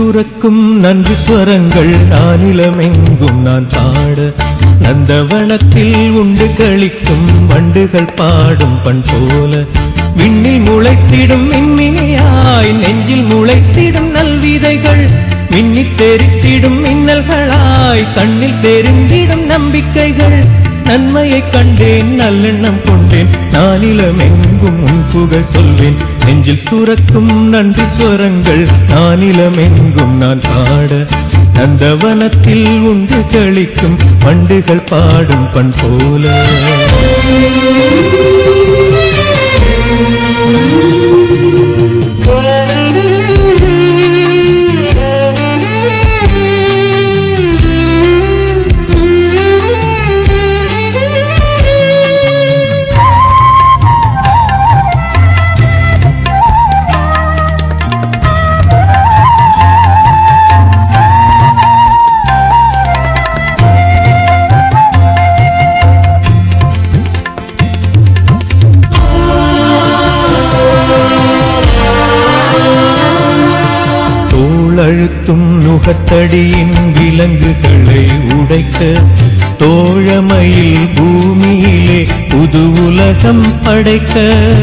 சுரக்கும் நன்றி ஸ்வரங்கள் நானிலமெங்கும் நான் பாட நந்தவனத்தில் உண்டு களிக்கும் வண்டுகள் பாடும் பண் போல விண்ணில் முளைத்திடும் மின்மினியாய் நெஞ்சில் முளைத்திடும் நல்விதைகள் மின்னித் தெரித்திடும் மின்னல்களாய் கண்ணில் தெரிந்திடும் நம்பிக்கைகள் நன்மையைக் கண்டேன் நல்லெண்ணம் கொண்டேன் நானிலமெங்கும் உன் புகழ் சொல்வேன் நெஞ்சில் சுரக்கும் நன்றி ஸ்வரங்கள் நானிலமெங்கும் நான் பாட நந்தவனத்தில் உண்டு களிக்கும் வண்டுகள் பாடும் பண் போல தோளழுத்தும் நுகத்தடியின் விலங்குகளை உடைக்க தோழமையில் பூமியிலே புது உலகம் படைக்க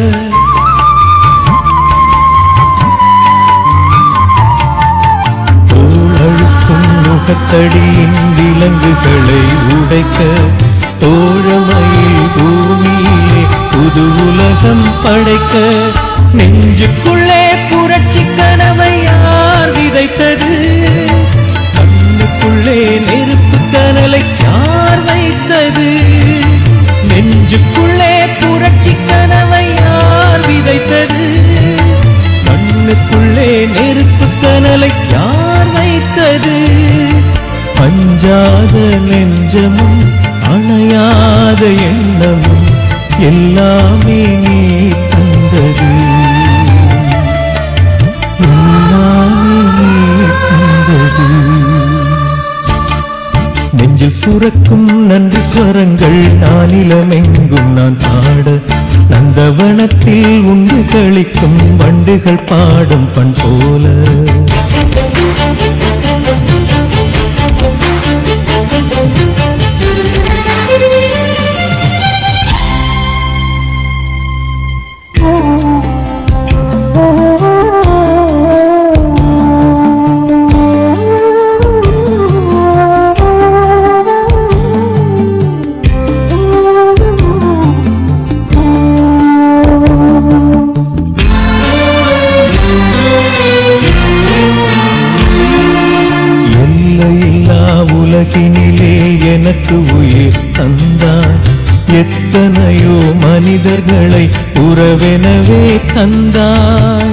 தோளழுத்தும் நுகத்தடியின் விலங்குகளை உடைக்க தோழமையில் பூமியிலே புது உலகம் படைக்க நெஞ்சுக்குள்ளே புரட்சி கனவை யார் விதைத்தது கண்ணுக்குள்ளே நெருப்பு கனலை யார் வைத்தது நெஞ்சுக்குள்ளே புரட்சி கனவை யார் விதைத்தது கண்ணுக்குள்ளே நெருப்பு கனலை யார் வைத்தது பஞ்சாத நெஞ்சமும் அணையாத எண்ணமும் எல்லாமே நீ தந்தது எல்லாமே நீ தந்தது நெஞ்சில் சுரக்கும் நன்றி ஸ்வரங்கள் நானிலமெங்கும் நான் பாட நந்தவனத்தில் உண்டு களிக்கும் வண்டுகள் பாடும் பண் போல எல்லையில்லா உலகினிலே எனக்கு உயிர் தந்தாய் எத்தனையோ மனிதர்களை உறவெனவே தந்தாய்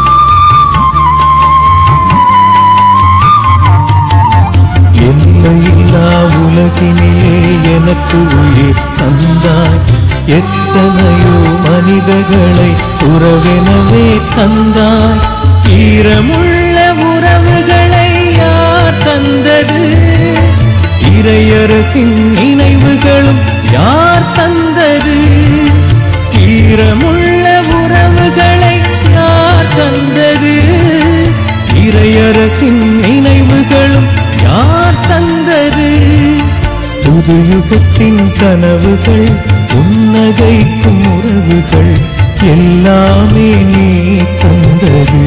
எல்லையில்லா உலகினிலே எனக்கு உயிர் தந்தாய் எத்தனையோ மனிதர்களை உறவெனவே தந்தாய் ஈரமுள்ள உறவுகளை யார் தந்தது இறையரசின் நினைவுகளும் யார் தந்தது ஈரமுள்ள உறவுகளை யார் தந்தது இறையரசின் நினைவுகளும் யார் தந்தது புது யுகத்தின் கனவுகள் புன்னகைக்கும் உறவுகள் எல்லாமே நீ தந்தது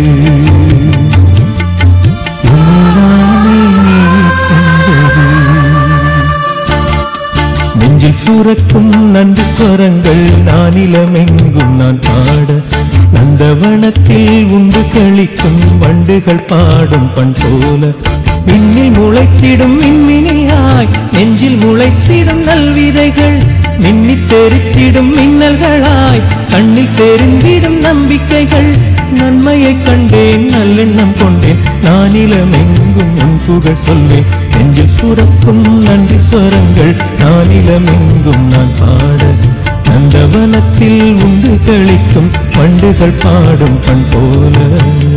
எல்லாமே நீ தந்தது நெஞ்சில் சூரக்கும் நன்றி ஸ்வரங்கள் நானிலமெங்கும் நான் பாட நந்தவனத்தில் உண்டு களிக்கும் வண்டுகள் பாடும் பண் போல விண்ணில் முளைத்திடும் மின்மினியாய் நெஞ்சில் முளைத்திடும் நல்விதைகள் மின்னித் தெரித்திடும் மின்னல்களாய் கண்ணில் தெரிந்திடும் நம்பிக்கைகள் நன்மையைக் கண்டேன் நல்லெண்ணம் கொண்டேன் நானிலமெங்கும் உன் புகழ் சொல்வேன் நெஞ்சில் சுரக்கும் நன்றி ஸ்வரங்கள் நானிலமெங்கும் நான் பாட நந்தவனத்தில் உண்டு களிக்கும் வண்டுகள் பாடும் பண் போல